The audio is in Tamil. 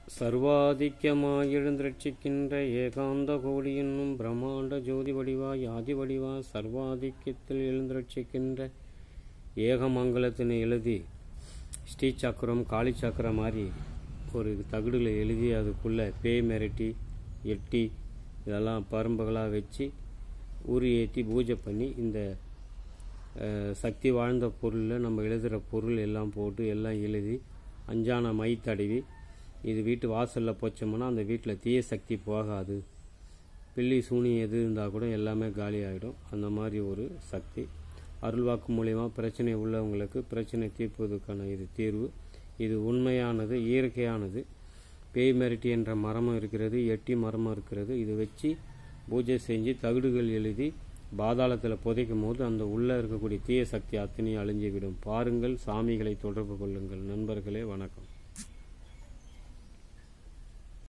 சர்வாதிக்கமாய் எழுந்திரட்சிக்கின்ற ஏகாந்த கோடி என்னும் பிரம்மாண்ட ஜோதி வடிவாய் ஆதி வடிவாய் சர்வாதிக்கத்தில் எழுந்திரட்சிக்கின்ற ஏகமங்கலத்தினை எழுதி ஸ்ரீ சக்கரம் காளி சக்கரம் மாதிரி ஒரு தகடுல எழுதி அதுக்குள்ளே பேய் மிரட்டி எட்டி இதெல்லாம் பரும்புகளாக வச்சு உரி ஏற்றி பூஜை பண்ணி இந்த அஹ், சக்தி வாழ்ந்த பொருளில் நம்ம எழுதுகிற பொருள் எல்லாம் போட்டு எல்லாம் எழுதி அஞ்சான மை தடவி இது வீட்டு வாசலில் போச்சோம்னா அந்த வீட்டில் தீய சக்தி போகாது பில்லி சூனி எது இருந்தால் கூட எல்லாமே காலி ஆகிடும் அந்த மாதிரி ஒரு சக்தி அருள்வாக்கு மூலயமா பிரச்சனை உள்ளவங்களுக்கு பிரச்சனை தீர்ப்பதற்கான இது தீர்வு இது உண்மையானது இயற்கையானது பேய் மிரட்டி என்ற மரமும் இருக்கிறது எட்டி மரமும் இருக்கிறது இது வச்சு பூஜை செஞ்சு தகடுகள் எழுதி பாதாளத்தில் புதைக்கும் போது அந்த உள்ளே இருக்கக்கூடிய தீய சக்தி அத்தனையும் அழிஞ்சு விடும் பாருங்கள் சாமிகளை தொடர்பு கொள்ளுங்கள் நண்பர்களே வணக்கம்